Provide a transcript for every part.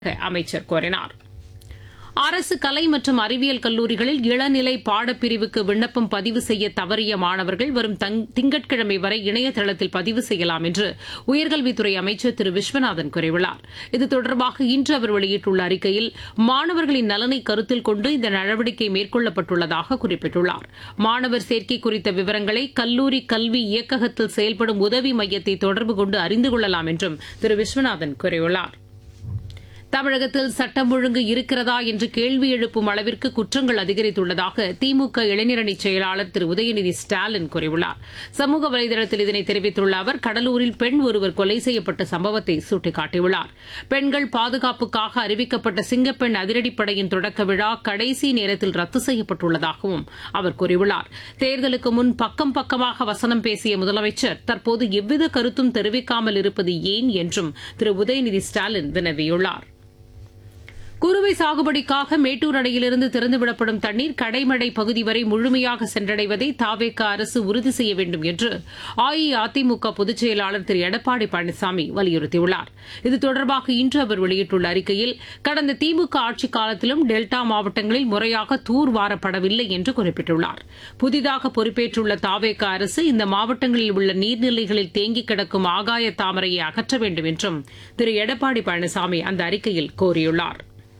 அமைச்சர் கோரினார் அரசு கலை மற்றும் அறிவியல் கல்லூரிகளில் இளநிலை பாடப்பிரிவுக்கு விண்ணப்பம் பதிவு செய்ய தவறிய மாணவர்கள் வரும் திங்கட்கிழமை வரை இணையதளத்தில் பதிவு செய்யலாம் என்று உயர்கல்வித்துறை அமைச்சர் திரு விஸ்வநாதன் கூறியுள்ளார் இது தொடர்பாக இன்று அவர் வெளியிட்டுள்ள அறிக்கையில் மாணவர்களின் நலனை கருத்தில் கொண்டு இந்த நடவடிக்கை மேற்கொள்ளப்பட்டுள்ளதாக குறிப்பிட்டுள்ளார் மாணவர் சேர்க்கை குறித்த விவரங்களை கல்லூரி கல்வி இயக்ககத்தில் செயல்படும் உதவி மையத்தை தொடர்பு கொண்டு அறிந்து கொள்ளலாம் என்றும் திரு விஸ்வநாதன் கூறியுள்ளார் தமிழகத்தில் சட்டம் ஒழுங்கு இருக்கிறதா என்று கேள்வி எழுப்பும் அளவிற்கு குற்றங்கள் அதிகரித்துள்ளதாக திமுக இளைஞரணி செயலாளர் திரு உதயநிதி ஸ்டாலின் கூறியுள்ளார் சமூக வலைதளத்தில் இதனை தெரிவித்துள்ள அவர் கடலூரில் பெண் ஒருவர் கொலை செய்யப்பட்ட சம்பவத்தை சுட்டிக்காட்டியுள்ளார் பெண்கள் பாதுகாப்புக்காக அறிவிக்கப்பட்ட சிங்கப்பெண் அதிரடிப்படையின் தொடக்க விழா கடைசி நேரத்தில் ரத்து செய்யப்பட்டுள்ளதாகவும் அவர் கூறியுள்ளார் தேர்தலுக்கு முன் பக்கம் பக்கமாக வசனம் பேசிய முதலமைச்சர் தற்போது எவ்வித கருத்தும் தெரிவிக்காமல் இருப்பது ஏன் என்றும் திரு உதயநிதி ஸ்டாலின் வினவியுள்ளார் குறுவை சாகுபடிக்காக மேட்டூர் அணையிலிருந்து திறந்துவிடப்படும் தண்ணீர் கடைமடை பகுதி வரை முழுமையாக சென்றடைவதை தாவேக அரசு உறுதி செய்ய வேண்டும் என்று அஇஅதிமுக பொதுச் செயலாளர் திரு எடப்பாடி பழனிசாமி வலியுறுத்தியுள்ளார் இது தொடர்பாக இன்று அவர் வெளியிட்டுள்ள அறிக்கையில் கடந்த திமுக ஆட்சிக் காலத்திலும் டெல்டா மாவட்டங்களில் முறையாக தூர்வாரப்படவில்லை என்று குறிப்பிட்டுள்ளார் புதிதாக பொறுப்பேற்றுள்ள தாவேக அரசு இந்த மாவட்டங்களில் உள்ள நீர்நிலைகளில் தேங்கி கிடக்கும் ஆகாய தாமரையை அகற்ற வேண்டும் என்றும் திரு எடப்பாடி பழனிசாமி அந்த அறிக்கையில் கோரியுள்ளாா்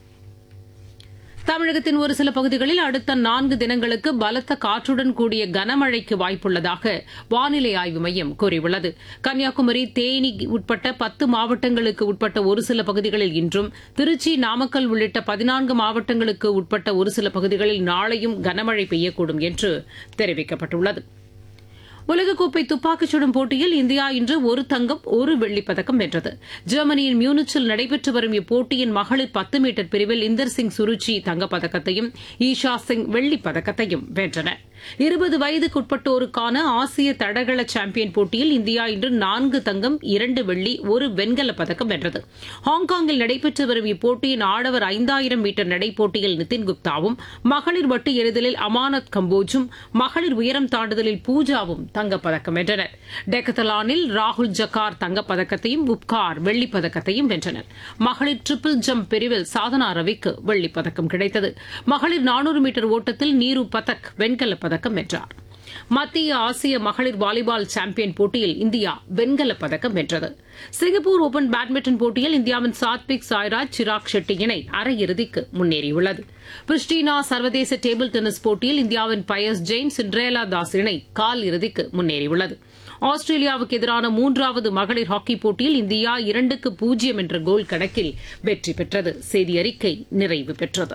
தமிழகத்தின் ஒரு சில பகுதிகளில் அடுத்த நான்கு தினங்களுக்கு பலத்த காற்றுடன் கூடிய கனமழைக்கு வாய்ப்புள்ளதாக வானிலை ஆய்வு மையம் கூறியுள்ளது கன்னியாகுமரி தேனி உட்பட்ட பத்து மாவட்டங்களுக்கு உட்பட்ட ஒரு சில பகுதிகளில் இன்றும் திருச்சி நாமக்கல் உள்ளிட்ட பதினான்கு மாவட்டங்களுக்கு உட்பட்ட ஒரு சில பகுதிகளில் நாளையும் கனமழை பெய்யக்கூடும் என்று தெரிவிக்கப்பட்டுள்ளது உலகக்கோப்பை துப்பாக்கிச் சுடும் போட்டியில் இந்தியா இன்று ஒரு தங்கம் ஒரு வெள்ளிப் பதக்கம் வென்றது ஜெர்மனியின் மியூனிச்சில் நடைபெற்று வரும் இப்போட்டியின் மகளிர் பத்து மீட்டர் பிரிவில் இந்தர் சிங் சுருச்சி தங்கப்பதக்கத்தையும் ஈஷா சிங் வெள்ளிப் பதக்கத்தையும் வென்றனர் இருபது வயதுக்குட்பட்டோருக்கான ஆசிய தடகள சாம்பியன் போட்டியில் இந்தியா இன்று நான்கு தங்கம் இரண்டு வெள்ளி ஒரு வெண்கலப் பதக்கம் வென்றது ஹாங்காங்கில் நடைபெற்று வரும் இப்போட்டியின் ஆடவர் ஐந்தாயிரம் மீட்டர் நடைப்போட்டியில் நிதின் குப்தாவும் மகளிர் வட்டு எறிதலில் அமானத் கம்போஜும் மகளிர் உயரம் தாண்டுதலில் பூஜாவும் தங்கப்பதக்கம் வென்றனர் டெக்கத்தலானில் ராகுல் ஜக்கார் தங்கப்பதக்கத்தையும் உப்கார் வெள்ளிப் பதக்கத்தையும் வென்றனர் மகளிர் ட்ரிபிள் ஜம்ப் பிரிவில் சாதனா ரவிக்கு வெள்ளிப் பதக்கம் கிடைத்தது மகளிர் நானூறு மீட்டர் ஓட்டத்தில் நீரு பதக் வெண்கலப் பதக்கம் வென்றார் மத்திய ஆசிய மகளிர் வாலிபால் சாம்பியன் போட்டியில் இந்தியா வெண்கலப் பதக்கம் வென்றது சிங்கப்பூர் ஓபன் பேட்மிண்டன் போட்டியில் இந்தியாவின் சாத்விக் சாய்ராஜ் சிராக் ஷெட்டி இணை அரையிறுதிக்கு முன்னேறியுள்ளது பிரிஸ்டினா சர்வதேச டேபிள் டென்னிஸ் போட்டியில் இந்தியாவின் பயஸ் ஜெயின் சிண்ட்ரேலா தாஸ் இணை கால் இறுதிக்கு முன்னேறியுள்ளது ஆஸ்திரேலியாவுக்கு எதிரான மூன்றாவது மகளிர் ஹாக்கி போட்டியில் இந்தியா இரண்டுக்கு பூஜ்ஜியம் என்ற கோல் கணக்கில் வெற்றி பெற்றது செய்தி அறிக்கை நிறைவு பெற்றது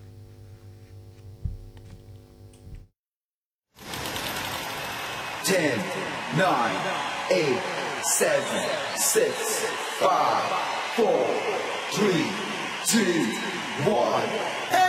Ten, nine, eight, seven, six, five, four, three, two, one.